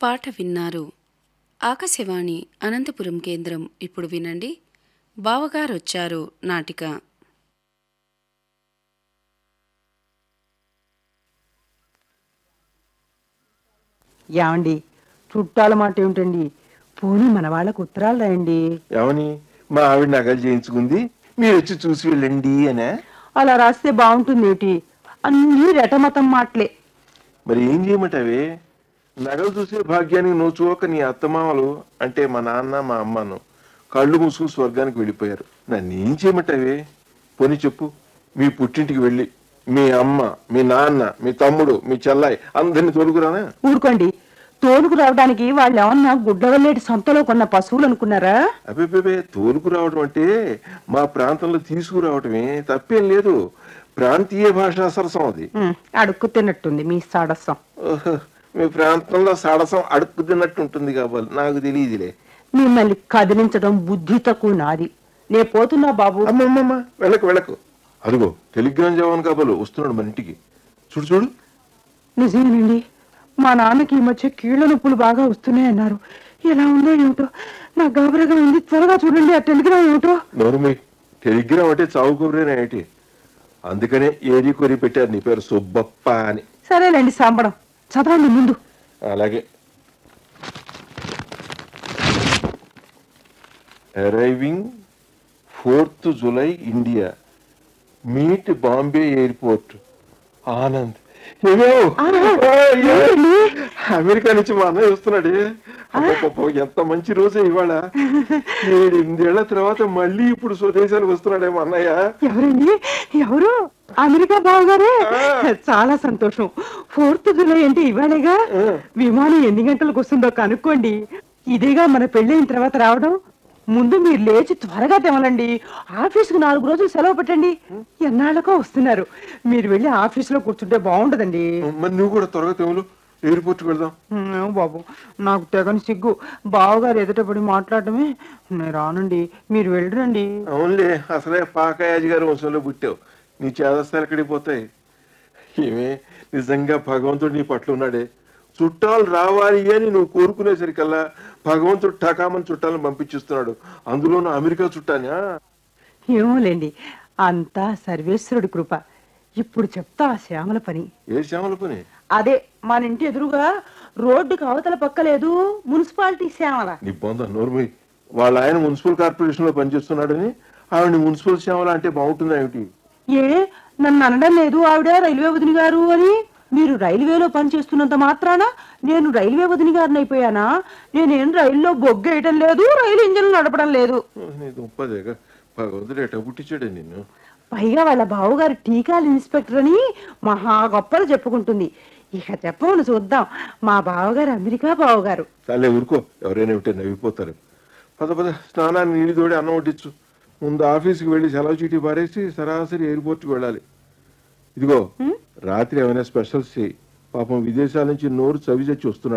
పాట విన్నారు ఆకాశవాణి అనంతపురం కేంద్రం ఇప్పుడు వినండి బావగారొచ్చారు నాటిక ఏమండి చుట్టాల మాట ఏమిటండి పోనీ మన వాళ్ళకు ఉత్తరాలు రాయండి ఏమని మా ఆవిడ నగలు చేయించుకుంది మీరు వచ్చి చూసి వెళ్ళండి అనే అలా రాస్తే బాగుంటుంది ఏమిటి అన్నీ రెటమతం మాటలే మరి ఏం చేయమంటావే నగలు చూసే భాగ్యానికి నోచుకోక నీ అత్తమామలు అంటే మా నాన్న మా అమ్మను కళ్ళు మూసుకు స్వర్గానికి వెళ్ళిపోయారు నన్ను ఏం చేయమంటావే పోనీ చెప్పు మీ పుట్టింటికి వెళ్ళి మీ అమ్మ మీ నాన్న మీ తమ్ముడు మీ చెల్లాయి అందరిని తోలుకురానా ఊరుకోండి తోలుకు రావడానికి వాళ్ళు ఏమన్నా గుడ్లవల్లేటి సంతలో కొన్న పశువులు అనుకున్నారా అబ్బే తోలుకు రావడం అంటే మా ప్రాంతంలో తీసుకురావటమే తప్పేం లేదు ప్రాంతీయ భాషా సరసం అది ఉమ్, అడుక్కు తిన్నట్టుంది మీ సాడసం ఓహో, మీ ప్రాంతంలో సడసం అడుక్కు తిన్నట్టు ఉంటుంది కాబట్టి నాకు తెలియదులే మిమ్మల్ని కదిలించడం బుద్ధి తక్కువ నాది నే పోతున్నా బాబు అమ్మమ్మమ్మ వెళ్ళకు వెళ్ళకు అదిగో టెలిగ్రామ్ జవాన్ కాబోలు వస్తున్నాడు మన ఇంటికి చూడు చూడు నిజమేనండి మా నాన్నకి ఈ మధ్య కీళ్ళ నొప్పులు బాగా వస్తున్నాయన్నారు ఎలా ఉందో ఏమిటో నా గాబరగా ఉంది త్వరగా చూడండి ఆ టెలిగ్రామ్ ఏమిటో నోరుమి టెలిగ్రామ్ అంటే చావు కొబ్బరేనా ఏంటి అందుకనే ఏరి కొరి పెట్టారు నీ పేరు సుబ్బప్ప అని సరేలేండి సాంబడం చదవండి ముందు అలాగే arriving fourth July India meet Bombay airport Anand ఏమో? అయ్యో! అమెరికా నుంచి మా అన్నయ్య వస్తున్నాడే అబ్బబ్బబ్బో, ఎంత మంచి రోజే ఇవాళ ఏడు ఎనిమిదేళ్ల తర్వాత మళ్ళీ ఇప్పుడు స్వదేశానికి వస్తున్నాడే మా అన్నయ్య ఎవరండి ఎవరు అమెరికా బావగారే చాలా సంతోషం ఫోర్త్ జూలై అంటే ఇవాళేగా విమానం ఎన్ని గంటలకు వస్తుందో కనుక్కోండి ఇదేగా మన పెళ్ళైన తర్వాత రావడం ముందు మీరు లేచి త్వరగా తెమలండి ఆఫీసుకు నాలుగు రోజులు సెలవు పెట్టండి ఎన్నాళ్ళకో వస్తున్నారు మీరు వెళ్ళి ఆఫీసులో కూర్చుంటే బాగుండదండి మరి నువ్వు కూడా త్వరగా తెములు ఎయిర్పోర్ట్కి వెళ్దాం ఏమో బాబు నాకు తెగని సిగ్గు బావగారు ఎదుటపడి మాట్లాడటమే నేను రానండి మీరు వెళ్ళరండి అవునులే అసలే పాకాయాజీ గారి వంశంలో పుట్టావు నీ చేదస్తాలు ఎక్కడికి పోతాయి ఏమే నిజంగా భగవంతుడు నీ పట్ల ఉన్నాడే చుట్టాలు రావాలి అని నువ్వు కోరుకునేసరికల్లా భగవంతుడు టకామని చుట్టాలను పంపించిస్తున్నాడు అందులోనూ అమెరికా చుట్టానా ఏమోలేండి అంతా సర్వేశ్వరుడి కృప ఇప్పుడు చెప్తా ఆ శ్యామల పని ఏ శ్యామల పని అదే మన ఇంటి ఎదురుగా రోడ్డుకి అవతల పక్క లేదు మున్సిపాలిటీ శ్యామల నీ బొంద నోర్మి వాళ్ళ ఆయన మున్సిపల్ కార్పొరేషన్ లో పనిచేస్తున్నాడని ఆవిడ మున్సిపల్ శ్యామల అంటే బాగుంటుందా ఏమిటి ఏ నన్ను అనడం లేదు ఆవిడ రైల్వే వదిని గారు అని మీరు రైల్వేలో పనిచేస్తున్నంత మాత్రాన నేను రైల్వే వదిని గారిని అయిపోయానా నేనేం రైల్లో బొగ్గేయటం లేదు రైలు ఇంజన్ నడపడం లేదు నీ దుంపదేగా భగవంతుడు ఎట పుట్టించాడే నిన్ను పైగా వాళ్ళ బావగారు టీకాల ఇన్స్పెక్టర్ అని మహా గొప్పలు చెప్పుకుంటుంది ఇక చెప్పమని చూద్దాం మా బావగారు అమెరికా బావగారు చాలే ఊరుకో ఎవరైనా ఉంటే నవ్విపోతారు పద పద స్నానాన్ని నీళ్ళు తోడి అన్నం వడ్డించు ముందు ఆఫీస్కి వెళ్ళి సెలవు చీటీ పారేసి సరాసరి ఎయిర్పోర్ట్కి వెళ్ళాలి ఇదిగో రాత్రి ఏమైనా స్పెషల్స్ చేయి పాపం విదేశాల నుంచి నోరు చవి చచ్చి వస్తున్నాడు